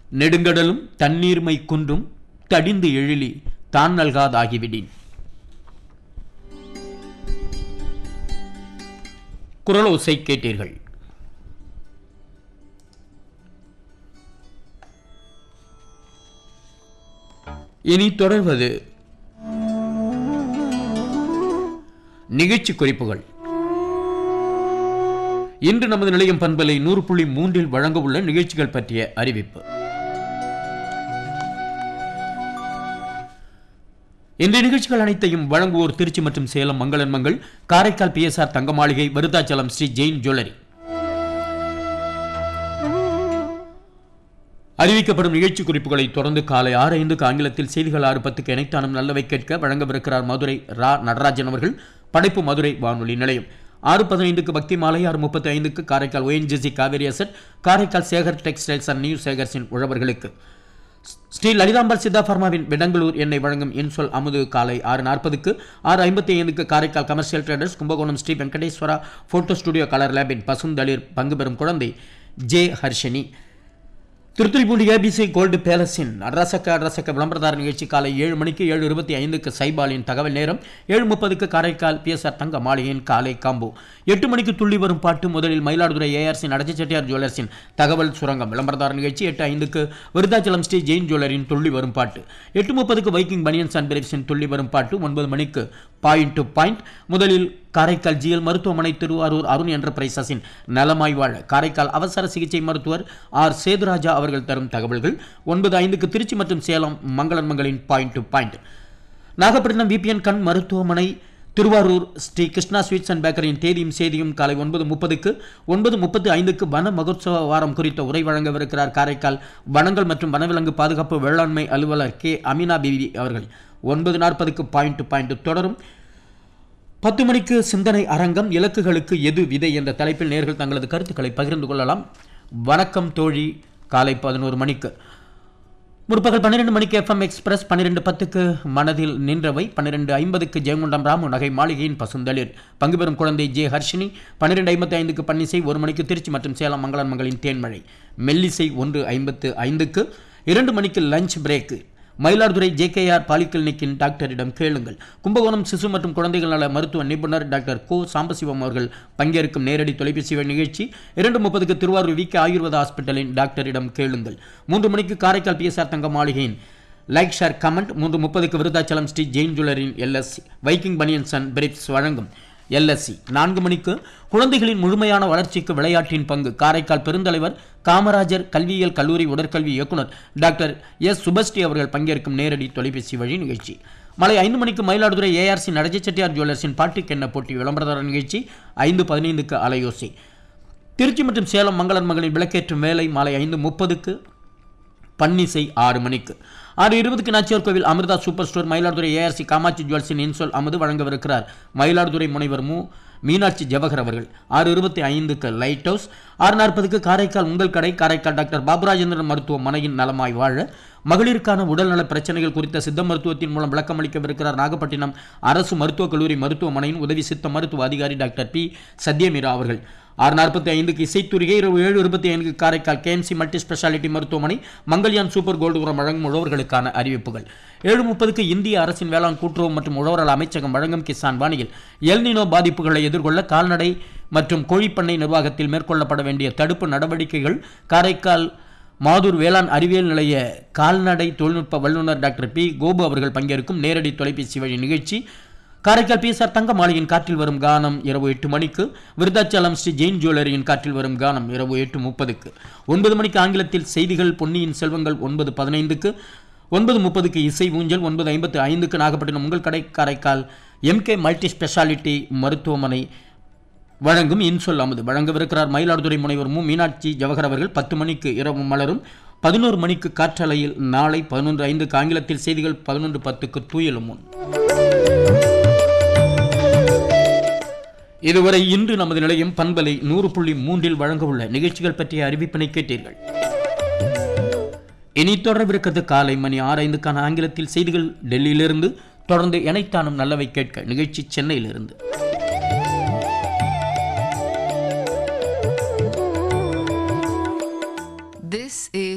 நெடுங்கடலும் தண்ணீர்மை குன்றும் தடிந்து எழிலி தான் நல்காதாகிவிடின் குரலோசை கேட்டீர்கள் இனி தொடர்வது நிகழ்ச்சி குறிப்புகள் இன்று நமது நிலையம் பண்பலை நூறு புள்ளி மூன்றில் வழங்க உள்ள நிகழ்ச்சிகள் பற்றிய அறிவிப்பு இன்றைய நிகழ்ச்சிகள் அனைத்தையும் வழங்குவோர் திருச்சி மற்றும் சேலம் மங்களன் மங்கள் காரைக்கால் பிஎஸ்ஆர் தங்க மாளிகை விருத்தாச்சலம் ஸ்ரீ ஜெயின் ஜுவல்லரி அறிவிக்கப்படும் நிகழ்ச்சி குறிப்புகளை தொடர்ந்து காலை ஆறு ஐந்துக்கு ஆங்கிலத்தில் செய்திகள் ஆறு பத்துக்கு இணைத்தானும் நல்லவை கேட்க வழங்கவிருக்கிறார் மதுரை ரா நடராஜன் அவர்கள் படைப்பு மதுரை வானொலி நிலையம் ஆறு பதினைந்துக்கு பக்தி மாலை ஆறு முப்பத்தி ஐந்துக்கு Karaikal ONGC Cauvery asset Karaikal Sekar textiles and new சேகர்ஸின் உழவர்களுக்கு ஸ்ரீ லலிதாம்பாள் சித்தா பர்மாவின் விடங்களூர் எண்ணெய் வழங்கும் இன்சொல் அமுது காலை ஆறு நாற்பதுக்கு ஆறு ஐம்பத்தி ஐந்துக்கு Karaikal commercial traders Kumbakonam Sri Venkateswara photo studio colour லேபின் பசுந்தளிர் பங்கு பெறும் குழந்தை J Harshini Thiruthuraipoondi ABC gold பேலஸின் அரசக்க அரசக்க விளம்பரதார நிகழ்ச்சி காலை ஏழு மணிக்கு ஏழு இருபத்தி ஐந்துக்கு சைபாலின் தகவல் நேரம் ஏழு முப்பதுக்கு காரைக்கால் பிஎஸ்ஆர் தங்க மாளிகையின் காலை காம்போ எட்டு மணிக்கு துள்ளி வரும் பாட்டு முதலில் மயிலாடுதுறை ஏஆர்சி நடச்சி செட்டியார் ஜுவல்லர்ஸின் தகவல் சுரங்கம் விளம்பரதார நிகழ்ச்சி எட்டு ஐந்துக்கு விருதாச்சலம் ஸ்ரீ ஜெயின் ஜுவல்லரின் துள்ளி வரும் பாட்டு எட்டு முப்பதுக்கு வைக்கிங் பனியன்ஸ் அண்ட் பிரேப்ஸின் துள்ளி வரும் பாட்டு ஒன்பது மணிக்கு பாயிண்ட் டு பாயிண்ட் முதலில் காரைக்கால் ஜிஎல் மருத்துவமனை திருவாரூர் அருண் என்டர்பிரைசஸின் நலமாய் வாழ காரைக்கால் அவசர சிகிச்சை மருத்துவர் ஆர் சேதுராஜா அவர்கள் தரும் தகவல்கள் ஒன்பது ஐந்துக்கு திருச்சி மற்றும் சேலம் மங்களன் மங்களின் point to point Nagapattinam VPN கண் மருத்துவமனை திருவாரூர் ஸ்ரீ கிருஷ்ணா ஸ்வீட்ஸ் அண்ட் பேக்கரியின் தேதியும் செய்தியும் காலை ஒன்பது முப்பதுக்கு ஒன்பது முப்பத்து ஐந்துக்கு வன மகோத்சவ வாரம் குறித்த உரை வழங்கவிருக்கிறார் காரைக்கால் வனங்கள் மற்றும் வனவிலங்கு பாதுகாப்பு வேளாண்மை அலுவலர் கே அமினா பிவி அவர்கள் ஒன்பது நாற்பதுக்கு பாயிண்ட் டு பாயிண்ட் தொடரும் பத்து மணிக்கு சிந்தனை அரங்கம் இலக்குகளுக்கு எது விதை என்ற தலைப்பில் நேர்கள் தங்களது கருத்துக்களை பகிர்ந்து கொள்ளலாம் வணக்கம் தோழி காலை பதினோரு மணிக்கு முற்பகல் பன்னிரெண்டு மணிக்கு எஃப்எம் எக்ஸ்பிரஸ் பன்னிரெண்டு பத்துக்கு மனதில் நின்றவை பன்னிரெண்டு ஐம்பதுக்கு ஜெயங்கொண்டம் ராமு நகை மாளிகையின் பசுந்தளிர் பங்கு பெறும் குழந்தை ஜே ஹர்ஷினி பன்னிரெண்டு ஐம்பத்தி ஐந்துக்கு பன்னிசை ஒரு மணிக்கு திருச்சி மற்றும் சேலம் மங்களன் மங்களின் தேன்மழை மெல்லிசை ஒன்று ஐம்பத்து ஐந்துக்கு இரண்டு மணிக்கு லஞ்ச் பிரேக்கு மயிலாடுதுறை ஜேகேஆர் பாலிகிளினிக்கின் டாக்டரிடம் கேளுங்கள் கும்பகோணம் சிசு மற்றும் குழந்தைகள் நல மருத்துவ நிபுணர் டாக்டர் கோ சாம்பசிவம் அவர்கள் பங்கேற்கும் நேரடி தொலைபேசி நிகழ்ச்சி இரண்டு முப்பதுக்கு திருவாரூர் வி கே ஆயுர்வேத ஹாஸ்பிட்டலின் டாக்டரிடம் கேளுங்கள் மூன்று மணிக்கு காரைக்கால் பிஎஸ்ஆர் தங்க மாளிகையின் லைக் ஷேர் கமெண்ட் மூன்று முப்பதுக்கு விருதாச்சலம் ஸ்ரீ ஜெயின் ஜுவல்லரின் LSC Viking banians and briefs வழங்கும் எல்எஸ்சி நான்கு மணிக்கு குழந்தைகளின் முழுமையான வளர்ச்சிக்கு விளையாட்டின் பங்கு காரைக்கால் பெருந்தலைவர் காமராஜர் கல்வியியல் கல்லூரி உடற்கல்வி இயக்குனர் டாக்டர் எஸ் சுபஸ்ரீ அவர்கள் பங்கேற்கும் நேரடி தொலைபேசி வழி நிகழ்ச்சி மாலை ஐந்து மணிக்கு மயிலாடுதுறை ஏஆர்சி நடஜ செட்டியார் ஜுவல்லர்ஸின் பாட்டுக்கென்ன போட்டி விளம்பரதார நிகழ்ச்சி ஐந்து பதினைந்துக்கு அலையோசை திருச்சி மற்றும் சேலம் மங்களன் மகளின் விளக்கேற்றும் வேலை மாலை ஐந்து முப்பதுக்கு பன்னிசை ஆறு மணிக்கு ஆறு இருபதுக்கு நாச்சியார் கோவில் Amirtha super store Mayiladuthurai ARC Kamatchi ஜுவல்ஸின் இன்சொல் அமுது வழங்கவிருக்கிறார் மயிலாடுதுறை முனைவர் மு மீனாட்சி ஜவஹர் அவர்கள் ஆறு இருபத்தி ஐந்துக்கு லைட் ஹவுஸ் ஆறு நாற்பதுக்கு காரைக்கால் உங்கள் கடை காரைக்கால் டாக்டர் பாபுராஜேந்திரன் மருத்துவமனையின் நலமாய் வாழ மகளிருக்கான உடல்நல பிரச்சனைகள் குறித்த சித்த மருத்துவத்தின் மூலம் விளக்கமளிக்கவிருக்கிறார் நாகப்பட்டினம் அரசு மருத்துவக் கல்லூரி மருத்துவமனையின் உதவி சித்த மருத்துவ அதிகாரி டாக்டர் பி சத்யமீரா அவர்கள் ஆறு நாற்பத்தி ஐந்துக்கு இசைத்துறையை இரவு ஏழு இருபத்தி ஐந்துக்கு காரைக்கால் கேஎம்சி மல்டி ஸ்பெஷாலிட்டி மருத்துவமனை மங்கள்யான் சூப்பர் கோல்டு உரம் வழங்கும் உழவர்களுக்கான அறிவிப்புகள் ஏழு முப்பதுக்கு இந்திய அரசின் வேளாண் கூட்டுறவு மற்றும் உழவர்கள் அமைச்சகம் வழங்கும் கிசான் வானியில் எல்னினோ பாதிப்புகளை எதிர்கொள்ள கால்நடை மற்றும் கோழிப்பண்ணை நிர்வாகத்தில் மேற்கொள்ளப்பட வேண்டிய தடுப்பு நடவடிக்கைகள் காரைக்கால் மாதூர் வேளாண் அறிவியல் நிலைய கால்நடை தொழில்நுட்ப வல்லுநர் டாக்டர் பி கோபு அவர்கள் பங்கேற்கும் நேரடி தொலைபேசி வழி நிகழ்ச்சி காரைக்கால் பிஎஸ்ஆர் தங்க மாளிகையின் காற்றில் வரும் கானம் இரவு எட்டு மணிக்கு விருதாச்சலம் ஸ்ரீ ஜெயின் ஜுவல்லரியின் காற்றில் வரும் கானம் இரவு எட்டு முப்பதுக்கு ஒன்பது மணிக்கு ஆங்கிலத்தில் செய்திகள் பொன்னியின் செல்வங்கள் ஒன்பது பதினைந்துக்கு ஒன்பது முப்பதுக்கு இசை ஊஞ்சல் ஒன்பது ஐம்பத்து ஐந்துக்கு நாகப்பட்டினம் உங்கள் கடை காரைக்கால் எம்கே மல்டி ஸ்பெஷாலிட்டி மருத்துவமனை வழங்கும் இன்சொல் அமுது வழங்கவிருக்கிறார் மயிலாடுதுறை முனைவர் மு மீனாட்சி ஜவஹர் அவர்கள் பத்து மணிக்கு இரவு மலரும் பதினோரு மணிக்கு காற்றலையில் நாளை பதினொன்று ஐந்துக்கு ஆங்கிலத்தில் செய்திகள் பதினொன்று பத்துக்கு தூயலும் முன் இதுவரை இன்று நமது நிலையம் பண்பலை நூறு புள்ளி மூன்றில் வழங்க உள்ள நிகழ்ச்சிகள் பற்றிய அறிவிப்பினை கேட்டீர்கள் இனி தொடரவிருக்கிறது காலை மணி ஆறு ஐந்துக்கான ஆங்கிலத்தில் செய்திகள் டெல்லியிலிருந்து தொடர்ந்து இணைத்தானும் நல்லவை கேட்க நிகழ்ச்சி சென்னையிலிருந்து